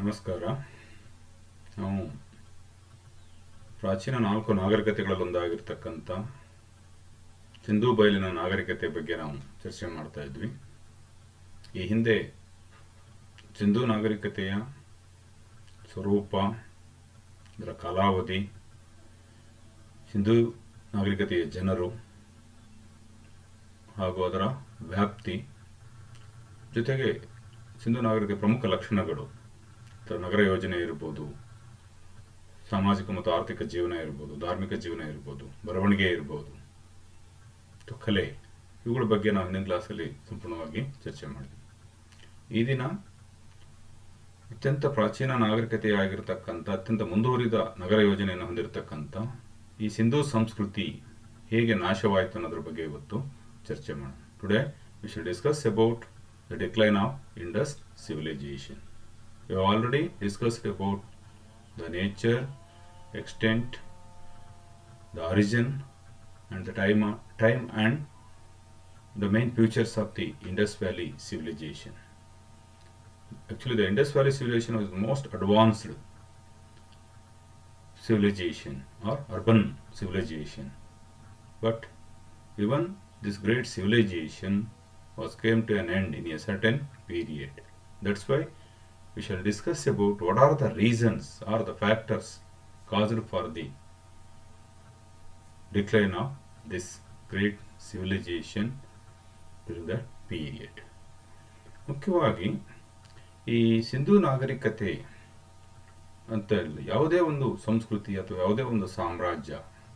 ನಮಸ್ಕಾರ ನಾವು ಪ್ರಾಚೀನ ನಾಲ್ಕು ನಾಗರಿಕತೆಗಳಲ್ಲೊಂದಾಗಿರ್ತಕ್ಕಂಥ ಸಿಂಧೂ ಬಯಲಿನ ನಾಗರಿಕತೆ ಬಗ್ಗೆ ನಾವು ಚರ್ಚೆ ಮಾಡ್ತಾ ಇದ್ವಿ ಈ ಹಿಂದೆ ಸಿಂಧೂ ನಾಗರಿಕತೆಯ ಸ್ವರೂಪ ಅದರ ಕಾಲಾವಧಿ ಸಿಂಧೂ ನಾಗರಿಕತೆಯ ಜನರು ಹಾಗೂ ಅದರ ವ್ಯಾಪ್ತಿ ಜೊತೆಗೆ ಸಿಂಧು ನಾಗರಿಕತೆ ಪ್ರಮುಖ ಲಕ್ಷಣಗಳು ಅಥವಾ ನಗರ ಯೋಜನೆ ಇರ್ಬೋದು ಸಾಮಾಜಿಕ ಮತ್ತು ಆರ್ಥಿಕ ಜೀವನ ಇರ್ಬೋದು ಧಾರ್ಮಿಕ ಜೀವನ ಇರ್ಬೋದು ಬರವಣಿಗೆ ಇರ್ಬೋದು ಮತ್ತು ಕಲೆ ಇವುಗಳ ಬಗ್ಗೆ ನಾವು ಹಿಂದಿನ ಕ್ಲಾಸಲ್ಲಿ ಸಂಪೂರ್ಣವಾಗಿ ಚರ್ಚೆ ಮಾಡಿದ್ವಿ ಈ ದಿನ ಅತ್ಯಂತ ಪ್ರಾಚೀನ ನಾಗರಿಕತೆಯಾಗಿರ್ತಕ್ಕಂಥ ಅತ್ಯಂತ ಮುಂದುವರಿದ ನಗರ ಯೋಜನೆಯನ್ನು ಹೊಂದಿರತಕ್ಕಂಥ ಈ ಸಿಂಧೂ ಸಂಸ್ಕೃತಿ ಹೇಗೆ ನಾಶವಾಯಿತು ಅನ್ನೋದ್ರ ಬಗ್ಗೆ ಇವತ್ತು ಚರ್ಚೆ ಮಾಡೋಣ today we shall discuss about the decline of Indus civilisation We have already discussed about the nature, extent, the origin, and the time, time and the main features of the Indus Valley civilization. Actually, the Indus Valley civilization was the most advanced civilization or urban civilization. But even this great civilization was came to an end in a certain period. That's why we shall discuss about what are the reasons or the factors caused for the decline of this great civilization during that period. ಮುಖ್ಯವಾಗಿ ಈ ಸಿಂಧೂ ನಾಗರಿಕತೆ ಅಂತ ಇಲ್ಲ ಯಾವುದೇ ಒಂದು ಸಂಸ್ಕೃತಿ ಅಥವಾ ಯಾವುದೇ ಒಂದು ಸಾಮ್ರಾಜ್ಯ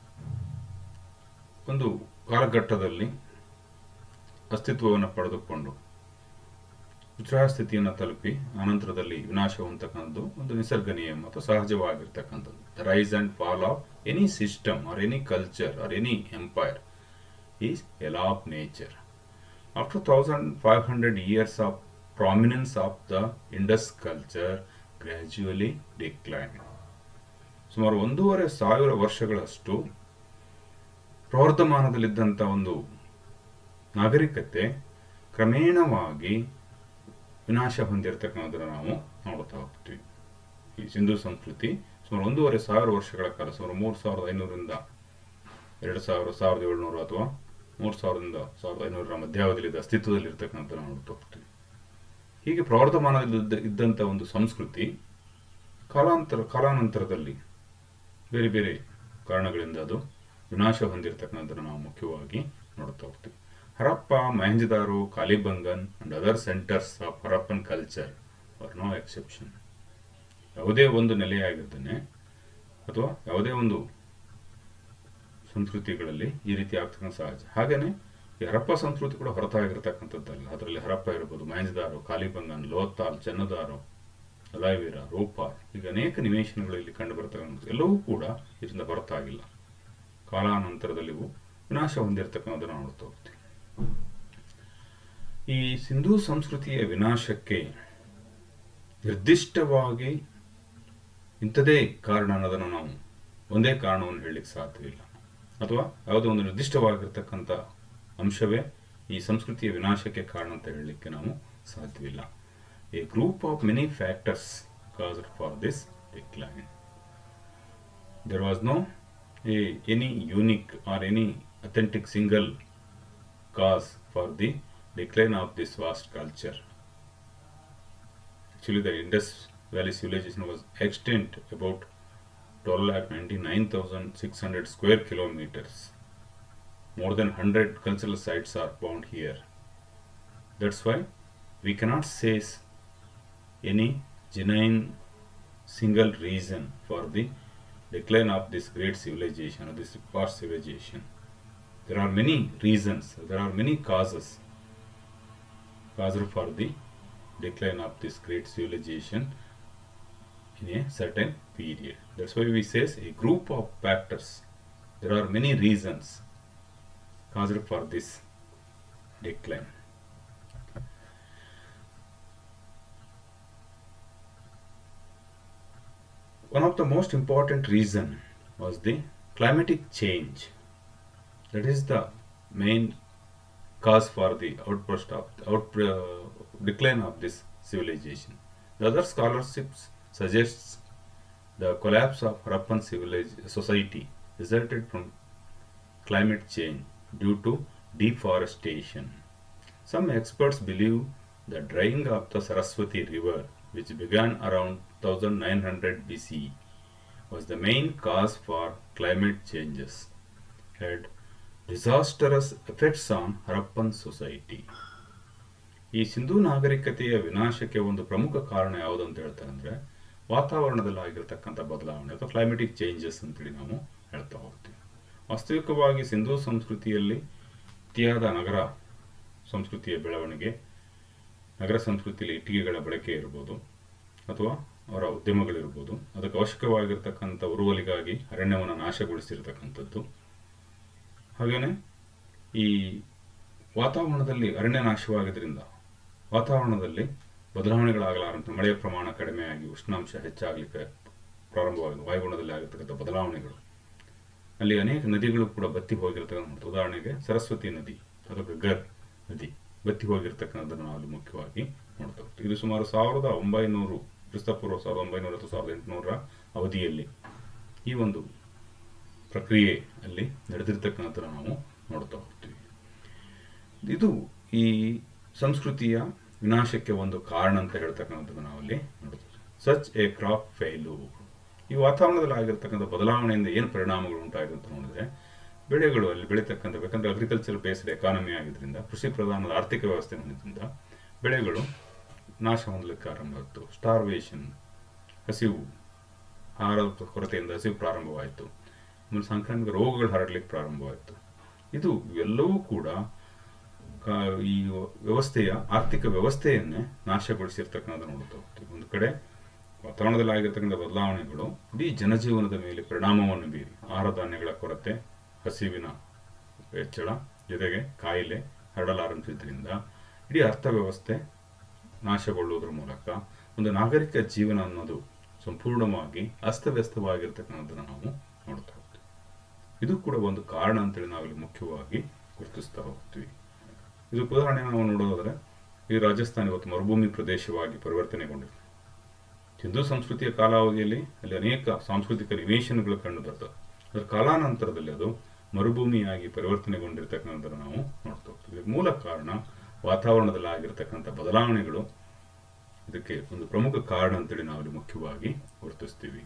ಒಂದು ಕಾಲಘಟ್ಟದಲ್ಲಿ ಅಸ್ತಿತ್ವವನ್ನು ಪಡೆದುಕೊಂಡು ಸ್ಥಿತಿಯನ್ನು ತಲುಪಿ ಅನಂತರದಲ್ಲಿ ವಿನಾಶ ಹೊಂದತಕ್ಕಂಥದ್ದು ಒಂದು ನಿಸರ್ಗ ನಿಯಮ ಅಥವಾ ಸಹಜವಾಗಿರ್ತಕ್ಕಂಥದ್ದು the rise and fall of any system or any culture or any empire is a law of nature after thousand five hundred years of prominence of the Indus culture gradually decline ಸುಮಾರು ಒಂದೂವರೆ ಸಾವಿರ ವರ್ಷಗಳಷ್ಟು ಪ್ರವರ್ಧಮಾನದಲ್ಲಿದ್ದಂಥ ಒಂದು ನಾಗರಿಕತೆ ಕ್ರಮೇಣವಾಗಿ ವಿನಾಶ ಹೊಂದಿರತಕ್ಕಂಥದ್ದನ್ನು ನಾವು ನೋಡ್ತಾ ಹೋಗ್ತೀವಿ ಈ ಸಿಂಧು ಸಂಸ್ಕೃತಿ ಸುಮಾರು ಒಂದೂವರೆ ಸಾವಿರ ವರ್ಷಗಳ ಕಾಲ ಸುಮಾರು ಮೂರು ಸಾವಿರದ ಐನೂರಿಂದ ಎರಡು ಸಾವಿರ ಸಾವಿರದ ಏಳುನೂರು ಅಥವಾ ಮೂರು ಸಾವಿರದಿಂದ ಸಾವಿರದ ಐನೂರರ ಮಧ್ಯಾವಧಿಯಲ್ಲಿ ಅಸ್ತಿತ್ವದಲ್ಲಿ ಇರ್ತಕ್ಕಂಥ ನಾವು ನೋಡ್ತಾ ಹೋಗ್ತೀವಿ ಹೀಗೆ ಪ್ರವರ್ಧಮಾನದಲ್ಲಿ ಇದ್ದಂಥ ಒಂದು ಸಂಸ್ಕೃತಿ ಕಾಲಾಂತರ ಕಾಲಾನಂತರದಲ್ಲಿ ಬೇರೆ ಬೇರೆ ಕಾರಣಗಳಿಂದ ಅದು ವಿನಾಶ ಹೊಂದಿರತಕ್ಕಂಥದ್ದನ್ನು ನಾವು ಮುಖ್ಯವಾಗಿ ನೋಡ್ತಾ ಹೋಗ್ತೀವಿ Harappa Mohenjodaro Kalibangan and other centres of Harappan culture are no exception ಯಾವುದೇ ಒಂದು ನೆಲೆಯಾಗಿದ್ದಾನೆ ಅಥವಾ ಯಾವುದೇ ಒಂದು ಸಂಸ್ಕೃತಿಗಳಲ್ಲಿ ಈ ರೀತಿ ಆಗ್ತಕ್ಕಂಥ ಸಹಜ ಹಾಗೇನೆ ಈ ಹರಪ್ಪ ಸಂಸ್ಕೃತಿ ಕೂಡ ಹೊರತಾಗಿರ್ತಕ್ಕಂಥದ್ದಲ್ಲ ಅದರಲ್ಲಿ ಹರಪ್ಪ ಇರ್ಬೋದು ಮಹಂಜದಾರು ಕಾಲಿಬಂಗನ್ ಲೋತಾಲ್ ಚೆನ್ನದಾರು ಅಲಾಯ್ವೀರ ರೂಪಾಲ್ ಈಗ ಅನೇಕ ನಿವೇಶನಗಳು ಇಲ್ಲಿ ಕಂಡು ಬರ್ತಕ್ಕಂಥದ್ದು ಎಲ್ಲವೂ ಕೂಡ ಇದರಿಂದ ಹೊರತಾಗಿಲ್ಲ ಕಾಲಾನಂತರದಲ್ಲಿ ಇವು ವಿನಾಶ ಹೊಂದಿರತಕ್ಕಂಥದ್ದನ್ನು ನೋಡ್ತಾ ಹೋಗ್ತೀವಿ ಈ ಸಿಂಧೂ ಸಂಸ್ಕೃತಿಯ ವಿನಾಶಕ್ಕೆ ನಿರ್ದಿಷ್ಟವಾಗಿ ಇಂಥದೇ ಕಾರಣ ಅನ್ನೋದನ್ನು ನಾವು ಒಂದೇ ಕಾರಣವನ್ನು ಹೇಳಲಿಕ್ಕೆ ಸಾಧ್ಯವಿಲ್ಲ ಅಥವಾ ಯಾವುದೋ ಒಂದು ನಿರ್ದಿಷ್ಟವಾಗಿರ್ತಕ್ಕಂಥ ಅಂಶವೇ ಈ ಸಂಸ್ಕೃತಿಯ ವಿನಾಶಕ್ಕೆ ಕಾರಣ ಅಂತ ಹೇಳಲಿಕ್ಕೆ ನಾವು ಸಾಧ್ಯವಿಲ್ಲ a group of many factors caused for this decline there was no a any unique or any authentic single cause for the decline of this vast culture. Actually, the Indus Valley civilization was extent about 12,99,600 square kilometers. More than 100 cultural sites are found here. That's why we cannot say any genuine single reason for the decline of this great civilization or this vast civilization there are many reasons there are many causes caused for the decline of this great civilization in a certain period that's why we say a group of factors there are many reasons caused for this decline one of the most important reason was the climatic change that is the main cause for the outburst of out, uh, decline of this civilization. The other scholarships suggests the collapse of Harappan civilization society resulted from climate change due to deforestation. Some experts believe the drying of the Saraswati River, which began around 1900 BCE, was the main cause for climate changes, had disastrous effects on Harappan society. ಈ ಸಿಂಧೂ ನಾಗರಿಕತೆಯ ವಿನಾಶಕ್ಕೆ ಒಂದು ಪ್ರಮುಖ ಕಾರಣ ಯಾವುದು ಅಂತ ಹೇಳ್ತಾರೆ ಅಂದರೆ ವಾತಾವರಣದಲ್ಲಿ ಆಗಿರ್ತಕ್ಕಂಥ ಬದಲಾವಣೆ ಅಥವಾ ಕ್ಲೈಮೆಟಿಕ್ ಚೇಂಜಸ್ ಅಂತೇಳಿ ನಾವು ಹೇಳ್ತಾ ಹೋಗ್ತೀವಿ ವಾಸ್ತವಿಕವಾಗಿ ಸಿಂಧೂ ಸಂಸ್ಕೃತಿಯಲ್ಲಿ ಅತಿಯಾದ ನಗರ ಸಂಸ್ಕೃತಿಯ ಬೆಳವಣಿಗೆ ನಗರ ಸಂಸ್ಕೃತಿಯಲ್ಲಿ ಇಟ್ಟಿಗೆಗಳ ಬಳಕೆ ಇರ್ಬೋದು ಅಥವಾ ಅವರ ಉದ್ಯಮಗಳಿರ್ಬೋದು ಅದಕ್ಕೆ ಅವಶ್ಯಕವಾಗಿರ್ತಕ್ಕಂಥ ಉರುವಲಿಗಾಗಿ ಅರಣ್ಯವನ್ನು ನಾಶಗೊಳಿಸಿರ್ತಕ್ಕಂಥದ್ದು ಹಾಗೆಯೇ ಈ ವಾತಾವರಣದಲ್ಲಿ ಅರಣ್ಯ ನಾಶವಾಗಿದ್ದರಿಂದ ವಾತಾವರಣದಲ್ಲಿ ಬದಲಾವಣೆಗಳಾಗಲಾರಂತ ಮಳೆಯ ಪ್ರಮಾಣ ಕಡಿಮೆಯಾಗಿ ಉಷ್ಣಾಂಶ ಹೆಚ್ಚಾಗಲಿಕ್ಕೆ ಪ್ರಾರಂಭವಾಗಿದೆ ವಾಯುಗುಣದಲ್ಲಿ ಆಗಿರ್ತಕ್ಕಂಥ ಬದಲಾವಣೆಗಳು ಅಲ್ಲಿ ಅನೇಕ ನದಿಗಳು ಕೂಡ ಬತ್ತಿ ಹೋಗಿರ್ತಕ್ಕಂಥ ಉದಾಹರಣೆಗೆ ಸರಸ್ವತಿ ನದಿ ಅಥವಾ ಗರ್ ನದಿ ಬತ್ತಿ ಹೋಗಿರ್ತಕ್ಕಂಥದ್ದನ್ನು ನಾವು ಅಲ್ಲಿ ಮುಖ್ಯವಾಗಿ ನೋಡ್ತಾ ಹೋಗ್ತೀವಿ ಇದು ಸುಮಾರು ಸಾವಿರದ ಒಂಬೈನೂರು ಕ್ರಿಸ್ತಪೂರ್ವ ಸಾವಿರದ ಒಂಬೈನೂರ ಅಥವಾ ಸಾವಿರದ ಎಂಟುನೂರ ಅವಧಿಯಲ್ಲಿ ಈ ಒಂದು ಪ್ರಕ್ರಿಯೆ ಅಲ್ಲಿ ನಡೆದಿರ್ತಕ್ಕಂಥದ್ದನ್ನು ನಾವು ನೋಡ್ತಾ ಹೋಗ್ತೀವಿ ಇದು ಈ ಸಂಸ್ಕೃತಿಯ ವಿನಾಶಕ್ಕೆ ಒಂದು ಕಾರಣ ಅಂತ ಹೇಳ್ತಕ್ಕಂಥದ್ದು ನಾವಲ್ಲಿ ನೋಡ್ತೀವಿ ಸಚ್ ಎ ಕ್ರಾಪ್ ಫೈಲು ಈ ವಾತಾವರಣದಲ್ಲಿ ಆಗಿರ್ತಕ್ಕಂಥ ಬದಲಾವಣೆಯಿಂದ ಏನು ಪರಿಣಾಮಗಳು ಉಂಟಾಗಿದೆ ಅಂತ ನೋಡಿದ್ರೆ ಬೆಳೆಗಳು ಅಲ್ಲಿ ಬೆಳೀತಕ್ಕಂಥ ಬೇಕಂದ್ರೆ ಅಗ್ರಿಕಲ್ಚರ್ ಬೇಸ್ಡ್ ಎಕಾನಮಿ ಆಗಿದ್ದರಿಂದ ಕೃಷಿ ಪ್ರಧಾನದ ಆರ್ಥಿಕ ವ್ಯವಸ್ಥೆ ಹೊಂದಿದ್ದರಿಂದ ಬೆಳೆಗಳು ನಾಶ ಹೊಂದಲಿಕ್ಕೆ ಆರಂಭ ಆಯಿತು ಸ್ಟಾರ್ವೇಷನ್ ಹಸಿವು ಆಹಾರದ ಕೊರತೆಯಿಂದ ಹಸಿವು ಪ್ರಾರಂಭವಾಯಿತು ಆಮೇಲೆ ಸಾಂಕ್ರಾಮಿಕ ರೋಗಗಳು ಹರಡಲಿಕ್ಕೆ ಪ್ರಾರಂಭವಾಯಿತು ಇದು ಎಲ್ಲವೂ ಕೂಡ ಕಾ- ಈ ವ್ಯವಸ್ಥೆಯ ಆರ್ಥಿಕ ವ್ಯವಸ್ಥೆಯನ್ನೇ ನಾಶಗೊಳಿಸಿರ್ತಕ್ಕಂಥ ನೋಡ್ತಾ ಹೋಗ್ತೀವಿ ಒಂದು ಕಡೆ ವಾತಾವರಣದಲ್ಲಿ ಆಗಿರ್ತಕ್ಕಂಥ ಬದಲಾವಣೆಗಳು ಇಡೀ ಜನಜೀವನದ ಮೇಲೆ ಪರಿಣಾಮವನ್ನು ಬೀರಿ ಆಹಾರ ಧಾನ್ಯಗಳ ಕೊರತೆ ಹಸಿವಿನ ಹೆಚ್ಚಳ ಜೊತೆಗೆ ಕಾಯಿಲೆ ಹರಡಲಾರಂಭಿಸಿದ್ರಿಂದ ಇಡೀ ಅರ್ಥವ್ಯವಸ್ಥೆ ನಾಶಗೊಳ್ಳುವುದರ ಮೂಲಕ ಒಂದು ನಾಗರಿಕ ಜೀವನ ಅನ್ನೋದು ಸಂಪೂರ್ಣವಾಗಿ ಅಸ್ತವ್ಯಸ್ತವಾಗಿರ್ತಕ್ಕಂಥದ್ದನ್ನು ನಾವು ನೋಡ್ತಾ ಹೋಗ್ತೀವಿ ಇದು ಕೂಡ ಒಂದು ಕಾರಣ ಅಂತೇಳಿ ನಾವಿಲ್ಲಿ ಮುಖ್ಯವಾಗಿ ಗುರುತಿಸ್ತಾ ಹೋಗ್ತೀವಿ ಇದು ಉದಾಹರಣೆ ನಾವು ನೋಡೋದಾದ್ರೆ ಈ ರಾಜಸ್ಥಾನ ಇವತ್ತು ಮರುಭೂಮಿ ಪ್ರದೇಶವಾಗಿ ಪರಿವರ್ತನೆಗೊಂಡಿದೆ ಹಿಂದೂ ಸಂಸ್ಕೃತಿಯ ಕಾಲಾವಧಿಯಲ್ಲಿ ಅಲ್ಲಿ ಅನೇಕ ಸಾಂಸ್ಕೃತಿಕ ನಿವೇಶನಗಳು ಕಂಡು ಬರ್ತವೆ ಅದರ ಕಾಲಾನಂತರದಲ್ಲಿ ಅದು ಮರುಭೂಮಿಯಾಗಿ ಪರಿವರ್ತನೆಗೊಂಡಿರ್ತಕ್ಕಂಥದ್ದನ್ನು ನಾವು ನೋಡ್ತಾ ಹೋಗ್ತೀವಿ ಇದಕ್ಕೆ ಮೂಲ ಕಾರಣ ವಾತಾವರಣದಲ್ಲಿ ಆಗಿರ್ತಕ್ಕಂಥ ಬದಲಾವಣೆಗಳು ಇದಕ್ಕೆ ಒಂದು ಪ್ರಮುಖ ಕಾರಣ ಅಂತೇಳಿ ನಾವಲ್ಲಿ ಮುಖ್ಯವಾಗಿ ಗುರುತಿಸ್ತೀವಿ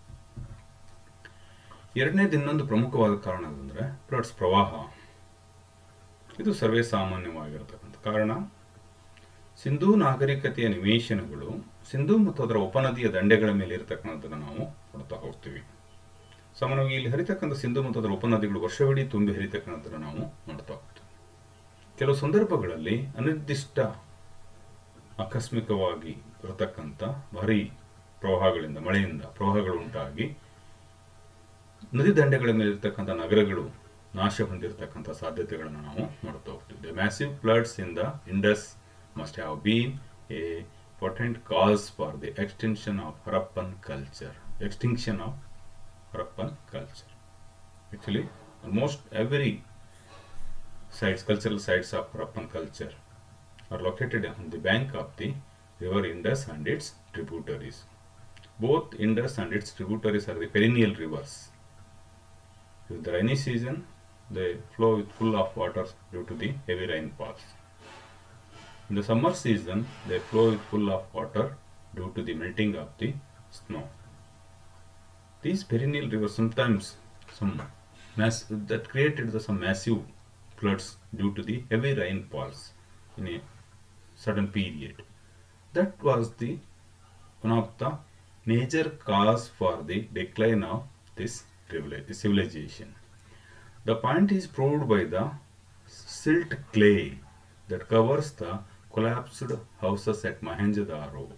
ಎರಡನೇದು ಇನ್ನೊಂದು ಪ್ರಮುಖವಾದ ಕಾರಣ ಅಂದರೆ ಫ್ಲಡ್ಸ್ ಪ್ರವಾಹ ಇದು ಸರ್ವೇ ಸಾಮಾನ್ಯವಾಗಿರತಕ್ಕಂಥ ಕಾರಣ ಸಿಂಧೂ ನಾಗರಿಕತೆಯ ನಿವೇಶನಗಳು ಸಿಂಧೂ ಮತ್ತು ಅದರ ಉಪನದಿಯ ದಂಡೆಗಳ ಮೇಲೆ ಇರತಕ್ಕಂಥದ್ದನ್ನು ನಾವು ನೋಡ್ತಾ ಹೋಗ್ತೀವಿ ಸಾಮಾನ್ಯವಾಗಿ ಇಲ್ಲಿ ಹರಿತಕ್ಕಂಥ ಸಿಂಧು ಮತ್ತು ಅದರ ಉಪನದಿಗಳು ವರ್ಷವಿಡೀ ತುಂಬಿ ಹರಿತಕ್ಕಂಥದ್ದನ್ನು ನಾವು ನೋಡ್ತಾ ಹೋಗ್ತೀವಿ ಕೆಲವು ಸಂದರ್ಭಗಳಲ್ಲಿ ಅನಿರ್ದಿಷ್ಟ ಆಕಸ್ಮಿಕವಾಗಿ ಬರತಕ್ಕಂಥ ಭಾರಿ ಪ್ರವಾಹಗಳಿಂದ ಮಳೆಯಿಂದ ಪ್ರವಾಹಗಳು ಉಂಟಾಗಿ ನದಿ ದಂಡೆಗಳ ಮೇಲೆ ಇರ್ತಕ್ಕಂಥ ನಗರಗಳು ನಾಶ ಹೊಂದಿರತಕ್ಕಂಥ ಸಾಧ್ಯತೆಗಳನ್ನು ನಾವು ನೋಡ್ತಾ ಹೋಗ್ತೀವಿ the massive floods in the Indus must have been a potent cause for the extension of Harappan culture extinction of Harappan culture actually almost every sites, cultural sites of Harappan culture are located on the bank of the river Indus and its tributaries. Both Indus and its tributaries are the perennial rivers. During the rainy season, they flow with full of water due to the heavy rainfalls. In the summer season, they flow with full of water due to the melting of the snow. These perennial rivers sometimes some mass that created the, some massive floods due to the heavy rainfalls in a certain period. That was the one of the major cause for the decline of this civili- civilization. The point is proved by the silt clay that covers the collapsed houses at Mohenjo-daro.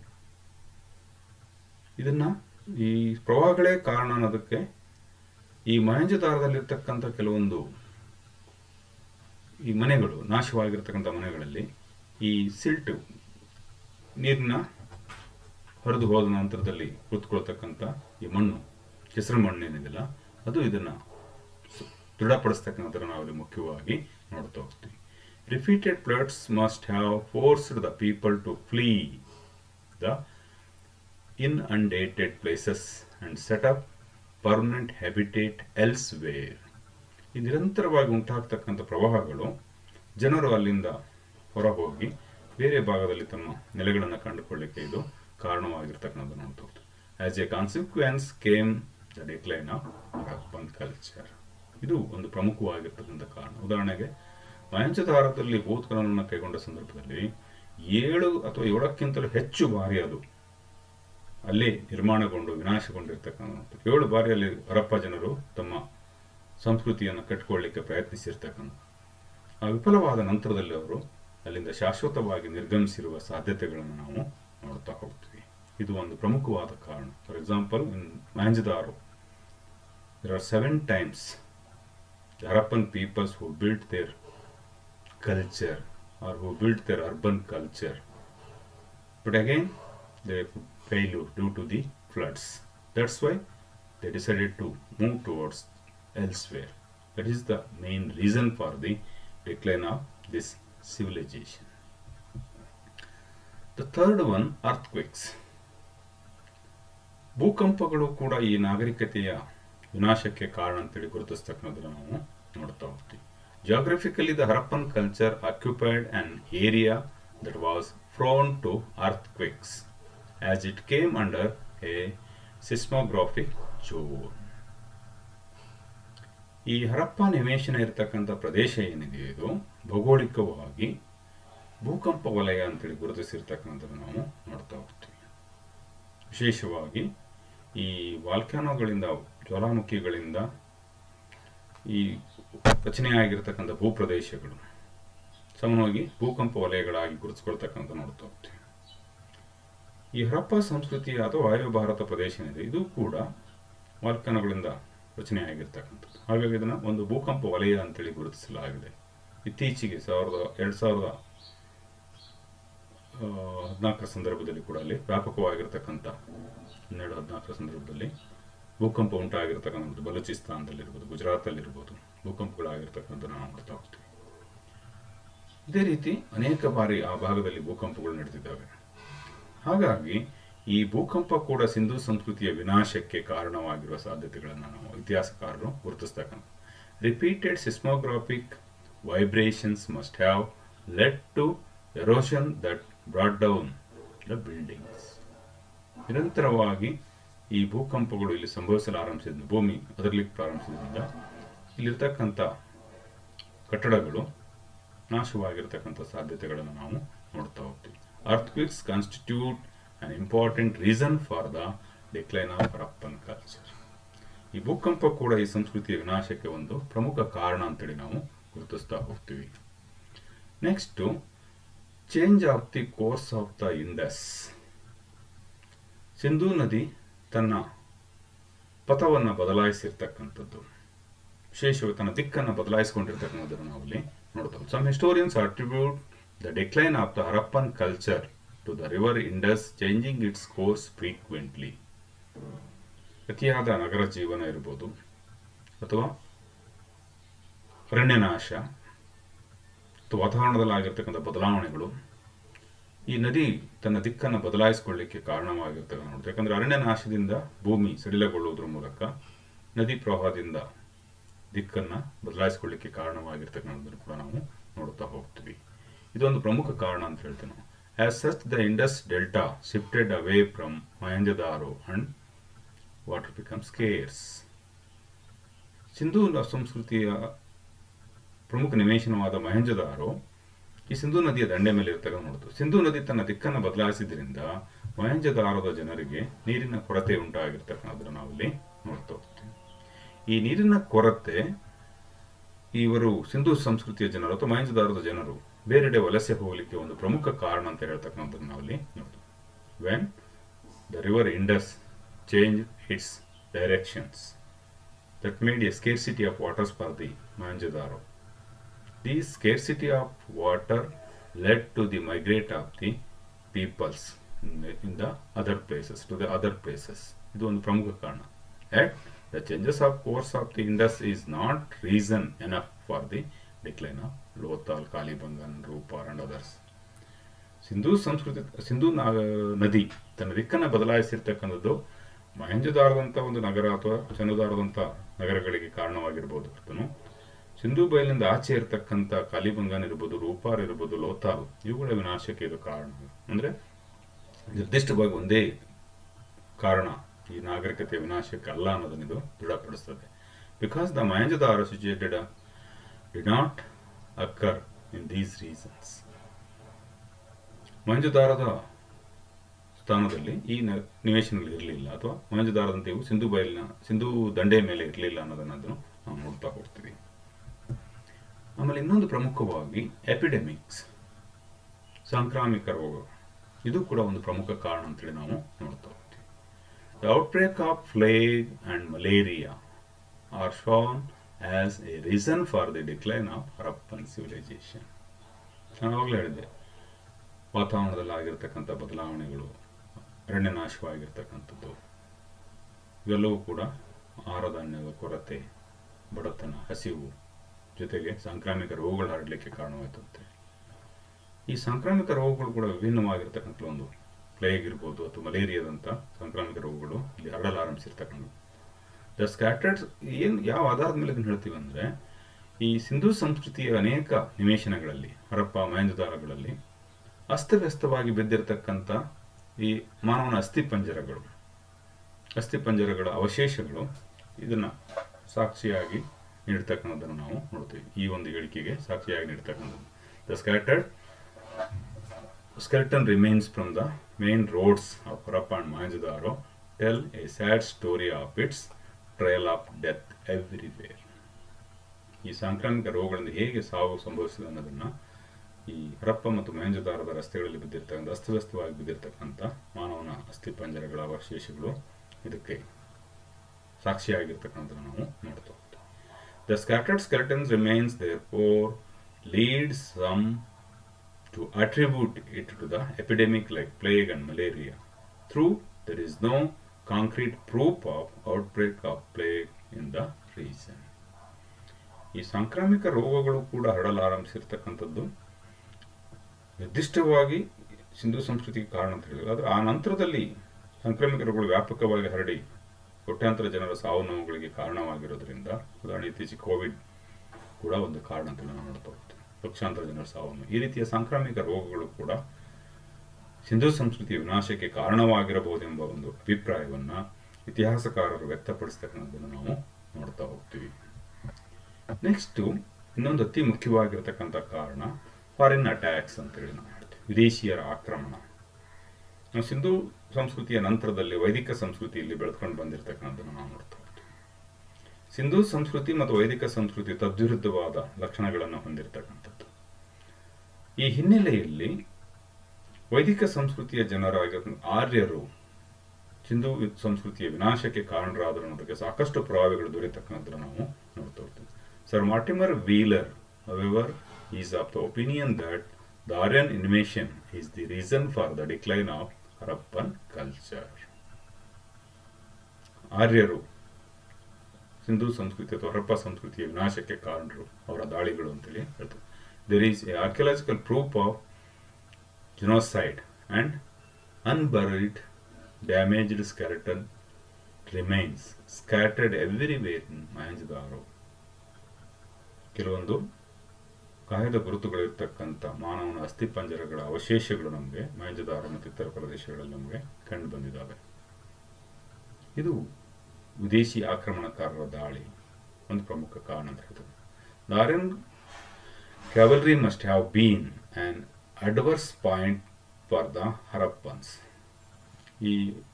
ಇದನ್ನ ಈ ಪ್ರವಾಹಗಳೇ ಕಾರಣ ಅನ್ನೋದಕ್ಕೆ ಈ ಮಹೇಂಜದಾರದಲ್ಲಿರ್ತಕ್ಕಂಥ ಕೆಲವೊಂದು ಈ ಮನೆಗಳು ನಾಶವಾಗಿರ್ತಕ್ಕಂಥ ಮನೆಗಳಲ್ಲಿ ಈ ಸಿಲ್ಟ್ ನೀರಿನ ಹರಿದು ಹೋದ ನಂತರದಲ್ಲಿ ಕುಳಿತುಕೊಳ್ತಕ್ಕಂಥ ಈ ಮಣ್ಣು ಕೆಸರು ಮಣ್ಣು ಏನಿದೆಯಲ್ಲ ಅದು ಇದನ್ನು ದೃಢಪಡಿಸ್ತಕ್ಕಂಥದ್ದನ್ನು ನಾವಲ್ಲಿ ಮುಖ್ಯವಾಗಿ ನೋಡ್ತಾ ಹೋಗ್ತೀವಿ repeated floods must have forced the people to flee the inundated places and set up permanent habitat elsewhere. ಈ ನಿರಂತರವಾಗಿ ಉಂಟಾಗ್ತಕ್ಕಂಥ ಪ್ರವಾಹಗಳು ಜನರು ಅಲ್ಲಿಂದ ಹೊರಹೋಗಿ ಬೇರೆ ಭಾಗದಲ್ಲಿ ತಮ್ಮ ನೆಲೆಗಳನ್ನು ಕಂಡುಕೊಳ್ಳಿಕ್ಕೆ ಇದು ಕಾರಣವಾಗಿರ್ತಕ್ಕಂಥ ನೋಡ್ಬೋದು as a consequence came the decline of Harappan culture ಇದು ಒಂದು ಪ್ರಮುಖವಾಗಿರ್ತಕ್ಕಂಥ ಕಾರಣ ಉದಾಹರಣೆಗೆ ಮಹಂಚದಾರದಲ್ಲಿ ಭೂತ್ಖನನವನ್ನು ಕೈಗೊಂಡ ಸಂದರ್ಭದಲ್ಲಿ ಏಳು ಅಥವಾ ಏಳಕ್ಕಿಂತಲೂ ಹೆಚ್ಚು ಬಾರಿ ಅದು ಅಲ್ಲಿ ನಿರ್ಮಾಣಗೊಂಡು ವಿನಾಶಗೊಂಡಿರ್ತಕ್ಕಂಥ ಏಳು ಬಾರಿಯಲ್ಲಿ ಹರಪ್ಪ ಜನರು ತಮ್ಮ ಸಂಸ್ಕೃತಿಯನ್ನು ಕಟ್ಟಿಕೊಳ್ಳಿಕ್ಕೆ ಪ್ರಯತ್ನಿಸಿರ್ತಕ್ಕಂಥ ಆ ವಿಫಲವಾದ ನಂತರದಲ್ಲಿ ಅವರು ಅಲ್ಲಿಂದ ಶಾಶ್ವತವಾಗಿ ನಿರ್ಗಮಿಸಿರುವ ಸಾಧ್ಯತೆಗಳನ್ನು ನಾವು ನೋಡ್ತಾ ಹೋಗ್ತೀವಿ ಇದು ಒಂದು ಪ್ರಮುಖವಾದ ಕಾರಣ for example in Mohenjodaro there are seven times the Harappan peoples who built their culture or who built their urban culture. But again, they failure due to the floods. That's why they decided to move towards elsewhere. That is the main reason for the decline of this civilization. The third one, earthquakes. ಭೂಕಂಪಗಳು ಕೂಡ ಈ ನಾಗರಿಕತೆಯ ವಿನಾಶಕ್ಕೆ ಕಾರಣ ಅಂತೇಳಿ ಗುರುತಿಸ್ತಕ್ಕಂಥದ್ದನ್ನು ನಾವು ನೋಡ್ತಾ ಹೋಗ್ತೀವಿ geographically the Harappan culture occupied an area that was prone to earthquakes as it came under a seismographic zone ಈ ಹರಪ್ಪ ನಿವೇಶನ ಇರತಕ್ಕಂಥ ಪ್ರದೇಶ ಏನಿದೆ ಇದು ಭೌಗೋಳಿಕವಾಗಿ ಭೂಕಂಪ ವಲಯ ಅಂತೇಳಿ ಗುರುತಿಸಿರ್ತಕ್ಕಂಥದ್ದು ನಾವು ನೋಡ್ತಾ ಹೋಗ್ತೀವಿ ವಿಶೇಷವಾಗಿ ಈ ವಾಲ್ಕ್ಯಾನೋಗಳಿಂದ ಜ್ವಾಲಾಮುಖಿಗಳಿಂದ ಈ ರಚನೆಯಾಗಿರ್ತಕ್ಕಂಥ ಭೂಪ್ರದೇಶಗಳು ಸಾಮಾನ್ಯವಾಗಿ ಭೂಕಂಪ ವಲಯಗಳಾಗಿ ಗುರುತಿಸ್ಕೊಳ್ತಕ್ಕಂಥ ನೋಡ್ತಾ ಹೋಗ್ತೀವಿ ಈ ಹರಪ್ಪ ಸಂಸ್ಕೃತಿಯ ಅಥವಾ ವಾಯು ಭಾರತ ಪ್ರದೇಶ ಏನಿದೆ ಇದು ಕೂಡ ವಾಲ್ಕ್ಯಾನೋಗಳಿಂದ ರಚನೆಯಾಗಿರ್ತಕ್ಕಂಥದ್ದು ಹಾಗಾಗಿ ಇದನ್ನು ಒಂದು ಭೂಕಂಪ ವಲಯ ಅಂತೇಳಿ ಗುರುತಿಸಲಾಗಿದೆ ಇತ್ತೀಚೆಗೆ ಸಾವಿರದ ಎರಡು ಸಾವಿರದ ಹದಿನಾಲ್ಕರ ಸಂದರ್ಭದಲ್ಲಿ ಕೂಡ ಅಲ್ಲಿ ವ್ಯಾಪಕವಾಗಿರ್ತಕ್ಕಂಥ ಹನ್ನೆರಡು ಹದಿನಾಲ್ಕರ ಸಂದರ್ಭದಲ್ಲಿ ಭೂಕಂಪ ಉಂಟಾಗಿರ್ತಕ್ಕಂಥದ್ದು ಬಲೂಚಿಸ್ತಾನದಲ್ಲಿರ್ಬೋದು ಗುಜರಾತಲ್ಲಿರ್ಬೋದು ಭೂಕಂಪಗಳಾಗಿರ್ತಕ್ಕಂಥ ನಾವು ನೋಡ್ತಾ ಹೋಗ್ತೀವಿ ಇದೇ ರೀತಿ ಅನೇಕ ಬಾರಿ ಆ ಭಾಗದಲ್ಲಿ ಭೂಕಂಪಗಳು ನಡೆದಿದ್ದಾವೆ ಹಾಗಾಗಿ ಈ ಭೂಕಂಪ ಕೂಡ ಸಿಂಧು ಸಂಸ್ಕೃತಿಯ ವಿನಾಶಕ್ಕೆ ಕಾರಣವಾಗಿರುವ ಸಾಧ್ಯತೆಗಳನ್ನು ನಾವು ಇತಿಹಾಸಕಾರರು ಗುರುತಿಸ್ತಕ್ಕಂಥ repeated seismographic vibrations must have let to erosion that brought down the buildings ನಿರಂತರವಾಗಿ ಈ ಭೂಕಂಪಗಳು ಇಲ್ಲಿ ಸಂಭವಿಸಲು ಆರಂಭಿಸಿದ ಭೂಮಿ ಅದರಲಿಕ್ಕೆ ಪ್ರಾರಂಭಿಸಿದ್ರಿಂದ ಇಲ್ಲಿರ್ತಕ್ಕಂಥ ಕಟ್ಟಡಗಳು ನಾಶವಾಗಿರ್ತಕ್ಕಂಥ ಸಾಧ್ಯತೆಗಳನ್ನು ನಾವು ನೋಡ್ತಾ ಹೋಗ್ತೀವಿ earthquakes constitute an important reason for the decline of Harappan culture ಈ ಭೂಕಂಪ ಕೂಡ ಈ ಸಂಸ್ಕೃತಿಯ ವಿನಾಶಕ್ಕೆ ಒಂದು ಪ್ರಮುಖ ಕಾರಣ ಅಂತೇಳಿ ನಾವು ಗುರುತಿಸ್ತಾ ಹೋಗ್ತೀವಿ next change of the course of the Indus Sindhu ನದಿ ತನ್ನ ಪಥವನ್ನು ಬದಲಾಯಿಸಿರ್ತಕ್ಕಂಥದ್ದು ವಿಶೇಷವಾಗಿ ತನ್ನ ದಿಕ್ಕನ್ನು ಬದಲಾಯಿಸಿಕೊಂಡಿರ್ತಕ್ಕಂಥದ್ದನ್ನು ನಾವು ಅಲ್ಲಿ ನೋಡ್ತೇವೆ some historians attribute the decline of the Harappan culture to the river Indus changing its course frequently ಅತಿಯಾದ ನಗರ ಜೀವನ ಇರ್ಬೋದು ಅಥವಾ ಅರಣ್ಯನಾಶ ಅಥವಾ ವಾತಾವರಣದಲ್ಲಿ ಆಗಿರ್ತಕ್ಕಂಥ ಬದಲಾವಣೆಗಳು ಈ ನದಿ ತನ್ನ ದಿಕ್ಕನ್ನು ಬದಲಾಯಿಸಿಕೊಳ್ಳಿಕ್ಕೆ ಕಾರಣವಾಗಿರ್ತಕ್ಕಂಥ ನೋಡ್ತೀವಿ ಯಾಕಂದರೆ ಅರಣ್ಯ ನಾಶದಿಂದ ಭೂಮಿ ಸಡಿಲಗೊಳ್ಳುವುದರ ಮೂಲಕ ನದಿ ಪ್ರವಾಹದಿಂದ ದಿಕ್ಕನ್ನು ಬದಲಾಯಿಸಿಕೊಳ್ಳಿಕ್ಕೆ ಕಾರಣವಾಗಿರ್ತಕ್ಕಂಥದ್ದನ್ನು ಕೂಡ ನಾವು ನೋಡ್ತಾ ಹೋಗ್ತೀವಿ ಇದೊಂದು ಪ್ರಮುಖ ಕಾರಣ ಅಂತ ಹೇಳ್ತೇವೆ ನಾವು as such the Indus delta shifted away from Mohenjodaro and water become scarce Sindhu ಸಂಸ್ಕೃತಿಯ ಪ್ರಮುಖ ನಿವೇಶನವಾದ ಮಹಂಜದಾರೋ ಈ ಸಿಂಧೂ ನದಿಯ ದಂಡೆ ಮೇಲೆ ಇರ್ತಕ್ಕಂಥ ನೋಡ್ತು ಸಿಂಧೂ ನದಿ ತನ್ನ ದಿಕ್ಕನ್ನು ಬದಲಾಯಿಸಿದ್ರಿಂದ ಮಹಂಜದಾರದ ಜನರಿಗೆ ನೀರಿನ ಕೊರತೆ ಉಂಟಾಗಿರ್ತಕ್ಕಂಥದ್ದನ್ನು ನಾವಿಲ್ಲಿ ನೋಡ್ತಾ ಹೋಗ್ತೀವಿ ಈ ನೀರಿನ ಕೊರತೆ ಇವರು ಸಿಂಧೂ ಸಂಸ್ಕೃತಿಯ ಜನರು ಅಥವಾ ಮಹಂಜದಾರದ ಜನರು ಬೇರೆಡೆ ವಲಸೆ ಹೋಗಲಿಕ್ಕೆ ಒಂದು ಪ್ರಮುಖ ಕಾರಣ ಅಂತ ಹೇಳ್ತಕ್ಕಂಥದ್ದು ನಾವಲ್ಲಿ ನೋಡ್ತೀವಿ when the river Indus change its directions that made a scarcity of waters for the Mohenjodaro This scarcity of water led to the migrate of the peoples in the, in the other places, to the other places. ಇದು ಒಂದು ಪ್ರಮುಖ ಕಾರಣ Yet, the changes of course of the Indus is not reason enough for the decline of Lothal, Kalibangan, Rupar and others. Sindhu ಸಂಸ್ಕೃತಿ ಸಿಂಧೂ ನಾ ನದಿ ತನ್ನ ದಿಕ್ಕನ್ನು ಬದಲಾಯಿಸಿರ್ತಕ್ಕಂಥದ್ದು ಮಹೇಂಜದಾರದಂಥ ಒಂದು ನಗರ ಅಥವಾ ಚಂದದಾರದಂಥ ನಗರಗಳಿಗೆ ಕಾರಣವಾಗಿರ್ಬೋದು ಹೊರತುನು ಸಿಂಧೂ ಬಯಲಿನಿಂದ ಆಚೆ ಇರತಕ್ಕಂಥ ಕಾಲಿಬಂಗಾನ್ ಇರ್ಬೋದು ರೂಪಾರ್ ಇರ್ಬೋದು ಲೋತಾಲ್ ಇವುಗಳ ವಿನಾಶಕ್ಕೆ ಇದು ಕಾರಣ ಅಂದರೆ ನಿರ್ದಿಷ್ಟವಾಗಿ ಒಂದೇ ಕಾರಣ ಈ ನಾಗರಿಕತೆಯ ವಿನಾಶಕ್ಕೆ ಅಲ್ಲ ಅನ್ನೋದನ್ನು ಇದು ದೃಢಪಡಿಸ್ತದೆ because the Mohenjodaro situated did not occur in these reasons ಮಂಜುದಾರದ ಸ್ಥಾನದಲ್ಲಿ ಈ ನ- ನಿವೇಶನಗಳು ಇರಲಿಲ್ಲ ಅಥವಾ ಮಂಜುದಾರದಂತೆ ಇವು ಸಿಂಧು ಬಯಲಿನ ಸಿಂಧು ದಂಡೆಯ ಮೇಲೆ ಇರಲಿಲ್ಲ ಅನ್ನೋದನ್ನು ಅದನ್ನು ನಾವು ನೋಡ್ತಾ ಹೋಗ್ತೀವಿ ಆಮೇಲೆ ಇನ್ನೊಂದು ಪ್ರಮುಖವಾಗಿ ಎಪಿಡೆಮಿಕ್ಸ್ ಸಾಂಕ್ರಾಮಿಕ ರೋಗ ಇದು ಕೂಡ ಒಂದು ಪ್ರಮುಖ ಕಾರಣ ಅಂತೇಳಿ ನಾವು ನೋಡ್ತಾ ಹೋಗ್ತೀವಿ the outbreak of plague and malaria are shown as a reason for the decline of Harappan civilisation ನಾನು ಆವಾಗಲೇ ಹೇಳಿದೆ ವಾತಾವರಣದಲ್ಲಿ ಆಗಿರ್ತಕ್ಕಂಥ ಬದಲಾವಣೆಗಳು ಅರಣ್ಯ ನಾಶವಾಗಿರ್ತಕ್ಕಂಥದ್ದು ಇವೆಲ್ಲವೂ ಕೂಡ ಆಹಾರಧಾನ್ಯದ ಕೊರತೆ ಬಡತನ ಹಸಿವು ಜೊತೆಗೆ ಸಾಂಕ್ರಾಮಿಕ ರೋಗಗಳು ಹರಡಲಿಕ್ಕೆ ಕಾರಣವಾಯ್ತಂತೆ ಈ ಸಾಂಕ್ರಾಮಿಕ ರೋಗಗಳು ಕೂಡ ವಿಭಿನ್ನವಾಗಿರ್ತಕ್ಕಂಥ ಒಂದು ಪ್ಲೇಗ್ ಇರ್ಬೋದು ಅಥವಾ ಮಲೇರಿಯಾದಂಥ ಸಾಂಕ್ರಾಮಿಕ ರೋಗಗಳು ಇಲ್ಲಿ ಹರಡಲು ಆರಂಭಿಸಿರ್ತಕ್ಕಂಥದ್ದು ದ ಸ್ಕ್ಯಾಟರ್ಡ್ ಏನು ಯಾವ ಆಧಾರದ ಮೇಲೆ ಇದನ್ನು ಹೇಳ್ತೀವಿ ಅಂದರೆ ಈ ಸಿಂಧೂ ಸಂಸ್ಕೃತಿಯ ಅನೇಕ ನಿವೇಶನಗಳಲ್ಲಿ ಹರಪ್ಪ ಮಹೇಂದ್ರದಾರಗಳಲ್ಲಿ ಅಸ್ತವ್ಯಸ್ತವಾಗಿ ಬಿದ್ದಿರತಕ್ಕಂಥ ಈ ಮಾನವನ ಅಸ್ಥಿಪಂಜರಗಳು ಅಸ್ಥಿಪಂಜರಗಳ ಅವಶೇಷಗಳು ಇದನ್ನು ಸಾಕ್ಷಿಯಾಗಿ ನೀಡ್ತಕ್ಕಂಥದ್ದನ್ನು ನಾವು ನೋಡ್ತೀವಿ ಈ ಒಂದು ಹೇಳಿಕೆಗೆ ಸಾಕ್ಷಿಯಾಗಿ ನೀಡ್ತಕ್ಕಂಥದ್ದು the scattered skeleton remains from the main roads of Harappa and Mohenjo-daro tell a sad story of its trail of death everywhere. ಈ ಸಾಂಕ್ರಾಮಿಕ ರೋಗಗಳಿಂದ ಹೇಗೆ ಸಾವು ಸಂಭವಿಸಿದೆ ಅನ್ನೋದನ್ನು ಈ ಹರಪ್ಪ ಮತ್ತು ಮಹೇಂಜದಾರದ ರಸ್ತೆಗಳಲ್ಲಿ ಬಿದ್ದಿರ್ತಕ್ಕಂಥ ಅಸ್ತವ್ಯಸ್ತವಾಗಿ ಬಿದ್ದಿರ್ತಕ್ಕಂಥ ಮಾನವನ ಅಸ್ಥಿಪಂಜರಗಳ ಅವಶೇಷಗಳು ಇದಕ್ಕೆ ಸಾಕ್ಷಿಯಾಗಿರ್ತಕ್ಕಂಥದ್ದನ್ನು ನಾವು ನೋಡ್ತಾ ಹೋಗ್ತೀವಿ the scattered skeletons remains therefore leads some to attribute it to the epidemic like plague and malaria. True, there is no concrete proof of outbreak of plague in the region. ಈ ಸಾಂಕ್ರಾಮಿಕ ರೋಗಗಳು ಕೂಡ ಹರಡಲು ಆರಂಭಿಸಿರ್ತಕ್ಕಂಥದ್ದು ನಿರ್ದಿಷ್ಟವಾಗಿ ಸಿಂಧು ಸಂಸ್ಕೃತಿಗೆ ಕಾರಣ ಅಂತ ಹೇಳಿದ್ರು ಆದರೆ ಆ ನಂತರದಲ್ಲಿ ಸಾಂಕ್ರಾಮಿಕ ರೋಗಗಳು ವ್ಯಾಪಕವಾಗಿ ಹರಡಿ ಕೋಟ್ಯಾಂತರ ಜನರ ಸಾವು ನೋವುಗಳಿಗೆ ಕಾರಣವಾಗಿರೋದ್ರಿಂದ ಉದಾಹರಣೆ ಇತ್ತೀಚೆಗೆ ಕೋವಿಡ್ ಕೂಡ ಒಂದು ಕಾರಣ ಅಂತ ನಾವು ನೋಡ್ತಾ ಹೋಗ್ತೀವಿ ಲಕ್ಷಾಂತರ ಜನರ ಸಾವನ್ನು ಈ ರೀತಿಯ ಸಾಂಕ್ರಾಮಿಕ ರೋಗಗಳು ಕೂಡ ಸಿಂಧು ಸಂಸ್ಕೃತಿಯ ವಿನಾಶಕ್ಕೆ ಕಾರಣವಾಗಿರಬಹುದೆಂಬ ಒಂದು ಅಭಿಪ್ರಾಯವನ್ನ ಇತಿಹಾಸಕಾರರು ವ್ಯಕ್ತಪಡಿಸ್ತಕ್ಕಂಥದ್ದನ್ನು ನಾವು ನೋಡ್ತಾ ಹೋಗ್ತೀವಿ ನೆಕ್ಸ್ಟು ಇನ್ನೊಂದು ಅತಿ ಮುಖ್ಯವಾಗಿರತಕ್ಕಂಥ ಕಾರಣ ಫಾರಿನ್ ಅಟ್ಯಾಕ್ಸ್ ಅಂತೇಳಿ ನಾವು ಹೇಳ್ತೀವಿ ವಿದೇಶಿಯರ ಆಕ್ರಮಣ ನಾವು ಸಿಂಧು ಸಂಸ್ಕೃತಿಯ ನಂತರದಲ್ಲಿ ವೈದಿಕ ಸಂಸ್ಕೃತಿಯಲ್ಲಿ ಬೆಳೆದುಕೊಂಡು ಬಂದಿರತಕ್ಕಂಥದ್ದನ್ನು ನಾವು ನೋಡ್ತಾ ಹೋಗ್ತೀವಿ ಸಿಂಧೂ ಸಂಸ್ಕೃತಿ ಮತ್ತು ವೈದಿಕ ಸಂಸ್ಕೃತಿ ತದ್ವಿರುದ್ಧವಾದ ಲಕ್ಷಣಗಳನ್ನು ಹೊಂದಿರತಕ್ಕಂಥದ್ದು ಈ ಹಿನ್ನೆಲೆಯಲ್ಲಿ ವೈದಿಕ ಸಂಸ್ಕೃತಿಯ ಜನರಾಗಿರೋ ಆರ್ಯರು ಸಿಂಧೂ ಸಂಸ್ಕೃತಿಯ ವಿನಾಶಕ್ಕೆ ಕಾರಣರಾದರು ಅನ್ನೋದಕ್ಕೆ ಸಾಕಷ್ಟು ಪುರಾವೆಗಳು ದೊರೆಯತಕ್ಕಂಥದ್ದನ್ನು ನಾವು ನೋಡ್ತಾ ಹೋಗ್ತೀವಿ sir Mortimer Wheeler however is of the opinion that the Aryan invasion is the reason for the decline of Harappan culture. ಆರ್ಯರು ಸಿಂಧೂ ಸಂಸ್ಕೃತಿ ಅಥವಾ ಹರಪ್ಪ ಸಂಸ್ಕೃತಿಯ ವಿನಾಶಕ್ಕೆ ಕಾರಣರು ಅವರ ದಾಳಿಗಳು ಅಂತೇಳಿ ಹೇಳ್ತಾರೆ there is a archaeological proof of genocide and unburied damaged skeleton remains scattered everywhere in Mohenjodaro ಕೆಲವೊಂದು ಕಾಯದ ಗುರುತುಗಳಿರ್ತಕ್ಕಂಥ ಮಾನವನ ಅಸ್ಥಿಪಂಜರಗಳ ಅವಶೇಷಗಳು ನಮಗೆ ಮಹೇಂಜದಾರ ಮತ್ತು ಇತರ ಪ್ರದೇಶಗಳಲ್ಲಿ ನಮಗೆ ಕಂಡು ಬಂದಿದ್ದಾವೆ ಇದು ವಿದೇಶಿ ಆಕ್ರಮಣಕಾರರ ದಾಳಿ ಒಂದು ಪ್ರಮುಖ ಕಾರಣ ಅಂತ ಹೇಳ್ತದೆ the Aryan cavalry must have been an adverse point for the Harappans ಈ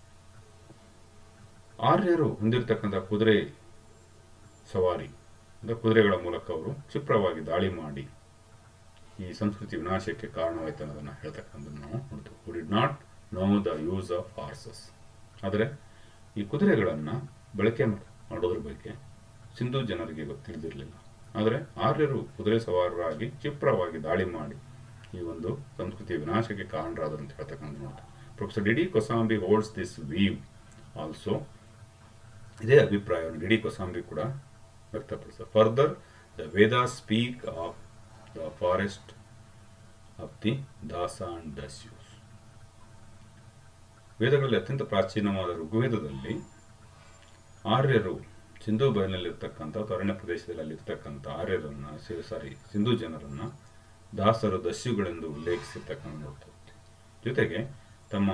ಆರ್ಯರು ಹೊಂದಿರತಕ್ಕಂಥ ಕುದುರೆ ಸವಾರಿ ಅಂದರೆ ಕುದುರೆಗಳ ಮೂಲಕ ಅವರು ಕ್ಷಿಪ್ರವಾಗಿ ದಾಳಿ ಮಾಡಿ ಈ ಸಂಸ್ಕೃತಿ ವಿನಾಶಕ್ಕೆ ಕಾರಣವಾಯಿತು ಅನ್ನೋದನ್ನು ಹೇಳ್ತಕ್ಕಂಥದ್ದು ನಾವು ನೋಡ್ತೀವಿ who did not know the use of horses ಆದರೆ ಈ ಕುದುರೆಗಳನ್ನು ಬಳಕೆ ಮಾಡೋದ್ರ ಬಗ್ಗೆ ಸಿಂಧೂ ಜನರಿಗೆ ತಿಳಿದಿರಲಿಲ್ಲ ಆದರೆ ಆರ್ಯರು ಕುದುರೆ ಸವಾರರಾಗಿ ಕ್ಷಿಪ್ರವಾಗಿ ದಾಳಿ ಮಾಡಿ ಈ ಒಂದು ಸಂಸ್ಕೃತಿಯ ವಿನಾಶಕ್ಕೆ ಕಾರಣರಾದರು ಅಂತ ಹೇಳ್ತಕ್ಕಂಥ ನೋಡ್ತೀವಿ professor D D Kosambi holds this view also ಇದೇ ಅಭಿಪ್ರಾಯವನ್ನು ಡಿ ಡಿ ಕೊಸಾಂಬಿ ಕೂಡ ವ್ಯಕ್ತಪಡಿಸ್ತಾರೆ further the Veda speak of the forest of the Dasa and Dasyus ವೇದಗಳಲ್ಲಿ ಅತ್ಯಂತ ಪ್ರಾಚೀನವಾದ ಋಗ್ವೇದದಲ್ಲಿ ಆರ್ಯರು ಸಿಂಧು ಬಯಲಿನಲ್ಲಿರ್ತಕ್ಕಂಥ ಅಥವಾ ಅರಣ್ಯ ಪ್ರದೇಶದಲ್ಲಿ ಅಲ್ಲಿರ್ತಕ್ಕಂಥ ಆರ್ಯರನ್ನ ಸಾರಿ ಸಿಂಧು ಜನರನ್ನ ದಾಸರು ದಸ್ಯುಗಳೆಂದು ಉಲ್ಲೇಖಿಸಿರ್ತಕ್ಕಂಥ ನೋಡ್ತಾ ಹೋಗ್ತೀವಿ. ಜೊತೆಗೆ ತಮ್ಮ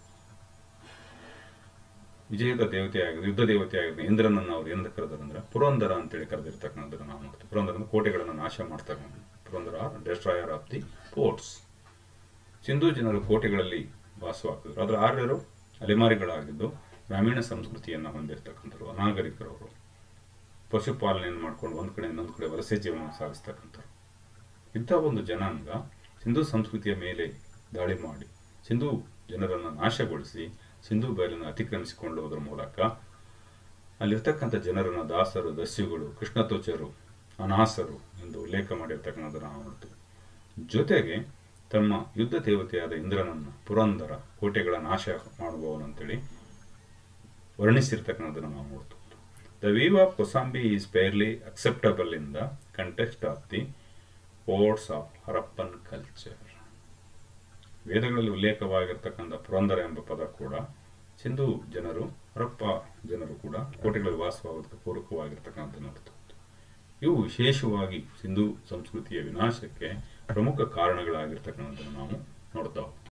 ವಿಜಯದ ದೇವತೆಯಾಗಿದೆ ಯುದ್ಧ ದೇವತೆಯಾಗಿದೆ ಇಂದ್ರನನ್ನು ಅವ್ರು ಏನಂತ ಕರೆದಾರೆ ಅಂದ್ರೆ ಪುರಂದರ ಅಂತೇಳಿ ಕರೆದಿರ್ತಕ್ಕಂಥದ್ದನ್ನು ನಾವು ನೋಡ್ತೀವಿ ಪುರಂದರ ಅಂದ್ರೆ ಕೋಟೆಗಳನ್ನು ನಾಶ ಮಾಡ್ತಕ್ಕಂಥ Purandara destroyer of the ports Sindhu ಜನರು ಕೋಟೆಗಳಲ್ಲಿ ವಾಸವಾಗ್ತಿದ್ರು ಆದರೆ ಆರ್ಯರು ಅಲೆಮಾರಿಗಳಾಗಿದ್ದು ಗ್ರಾಮೀಣ ಸಂಸ್ಕೃತಿಯನ್ನು ಹೊಂದಿರತಕ್ಕಂಥವ್ರು ಅನಾಗರಿಕರವರು ಪಶುಪಾಲನೆಯನ್ನು ಮಾಡ್ಕೊಂಡು ಒಂದು ಕಡೆ ಇನ್ನೊಂದು ಕಡೆ ವಲಸೆ ಜೀವನ ಸಾಗಿಸ್ತಕ್ಕಂಥವ್ರು ಇಂಥ ಒಂದು ಜನಾಂಗ ಸಿಂಧೂ ಸಂಸ್ಕೃತಿಯ ಮೇಲೆ ದಾಳಿ ಮಾಡಿ ಸಿಂಧೂ ಜನರನ್ನು ನಾಶಗೊಳಿಸಿ ಸಿಂಧೂ ಬಯಲನ್ನು ಅತಿಕ್ರಮಿಸಿಕೊಳ್ಳುವುದರ ಮೂಲಕ ಅಲ್ಲಿರ್ತಕ್ಕಂಥ ಜನರನ್ನು ದಾಸರು ದಸ್ಯುಗಳು ಕೃಷ್ಣತೋಚರು ಅನಾಸರು ಎಂದು ಉಲ್ಲೇಖ ಮಾಡಿರ್ತಕ್ಕಂಥದ್ದನ್ನು ನಾವು ನೋಡ್ತೀವಿ ಜೊತೆಗೆ ತಮ್ಮ ಯುದ್ಧ ದೇವತೆಯಾದ ಇಂದ್ರನನ್ನು ಪುರಂದರ ಕೋಟೆಗಳ ನಾಶ ಮಾಡುವವನಂತೇಳಿ ವರ್ಣಿಸಿರ್ತಕ್ಕಂಥದ್ದನ್ನು ನಾವು ನೋಡ್ತೀವಿ the view of Kosambi is fairly acceptable in the context of the odds of Harappan culture ವೇದಗಳಲ್ಲಿ ಉಲ್ಲೇಖವಾಗಿರ್ತಕ್ಕಂಥ ಪುರಂದರ ಎಂಬ ಪದ ಕೂಡ ಸಿಂಧು ಜನರು ಹರಪ್ಪ ಜನರು ಕೂಡ ಕೋಟೆಗಳಲ್ಲಿ ವಾಸವಾಗೋದಕ್ಕೆ ಪೂರಕವಾಗಿರ್ತಕ್ಕಂಥ ನೋಡ್ತಾ ಇವು ವಿಶೇಷವಾಗಿ ಸಿಂಧು ಸಂಸ್ಕೃತಿಯ ವಿನಾಶಕ್ಕೆ ಪ್ರಮುಖ ಕಾರಣಗಳಾಗಿರ್ತಕ್ಕಂಥದ್ದನ್ನು ನಾವು ನೋಡ್ತಾ ಹೋಗ್ತೀವಿ